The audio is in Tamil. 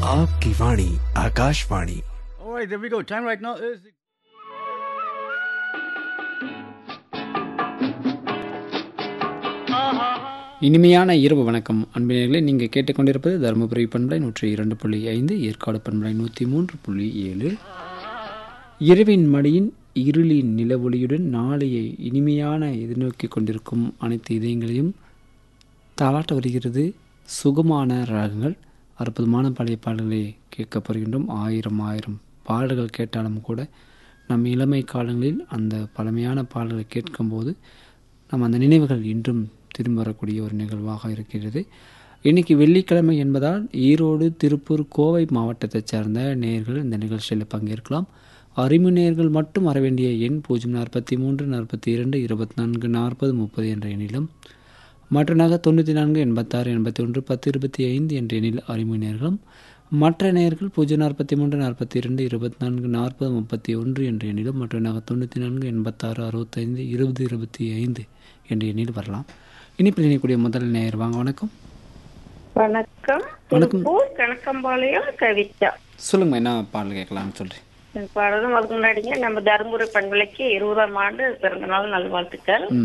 आपकी वाणी Akashvani All right, there we go. Time right now is. இனிமையான இரவு வணக்கம் அன்பினர்களே நீங்கள் கேட்டுக்கொண்டிருப்பது தருமபுரி பண்பலை நூற்றி இரண்டு புள்ளி ஐந்து ஏற்காடு பண்பலை நூற்றி மூன்று புள்ளி ஏழு இரவின் மடியின் இருளின் நிலவொளியுடன் நாளையை இனிமையான எதிர்நோக்கி கொண்டிருக்கும் அனைத்து இதயங்களையும் தாளாட்ட வருகிறது சுகமான ராகங்கள் அற்புதமான பழைய பாடல்களை கேட்கப் போகின்றோம் ஆயிரம் ஆயிரம் பாடல்கள் கேட்டாலும் கூட நம் இளமை காலங்களில் அந்த பழமையான பாடல்களை கேட்கும்போது நம்ம அந்த நினைவுகள் இன்றும் திரும்ப வரக்கூடிய ஒரு நிகழ்வாக இருக்கிறது இன்னைக்கு வெள்ளிக்கிழமை என்பதால் ஈரோடு திருப்பூர் கோவை மாவட்டத்தைச் சார்ந்த நேயர்கள் இந்த நிகழ்ச்சியில் பங்கேற்கலாம் அறிவு நேயர்கள் மட்டும் வர வேண்டிய எண் பூஜ்ஜியம் நாற்பத்தி மூன்று நாற்பத்தி இரண்டு இருபத்தி நான்கு நாற்பது முப்பது என்ற எண்ணிலும் மற்ற நகர் தொண்ணூற்றி நான்கு எண்பத்தாறு எண்பத்தி ஒன்று பத்து இருபத்தி ஐந்து என்ற எண்ணில் அறிவு நேர்களும் மற்ற நேயர்கள் பூஜ்ஜியம் நாற்பத்தி மூன்று நாற்பத்தி இரண்டு இருபத்தி நான்கு நாற்பது முப்பத்தி ஒன்று என்ற எண்ணிலும் மற்ற நகர் தொண்ணூற்றி நான்கு எண்பத்தாறு அறுபத்தைந்து இருபது இருபத்தி ஐந்து என்ற எண்ணில் வரலாம் இனிப்பில் இணையக்கூடிய முதல் நேயர் வாங்க வணக்கம் வணக்கம் வணக்கம். திருப்பூர் கணக்கம்பாளையம் கவிதா சொல்லுங்க என்ன பாடல் கேட்கலாம்னு சொல்கிறேன் பாடலும் அதுக்கு முன்னாடிங்க நம்ம தருமபுரி பண்பலைக்கு இருபதாம் ஆண்டு பிறந்த நாள் நல்வாழ்த்துக்கள் ம்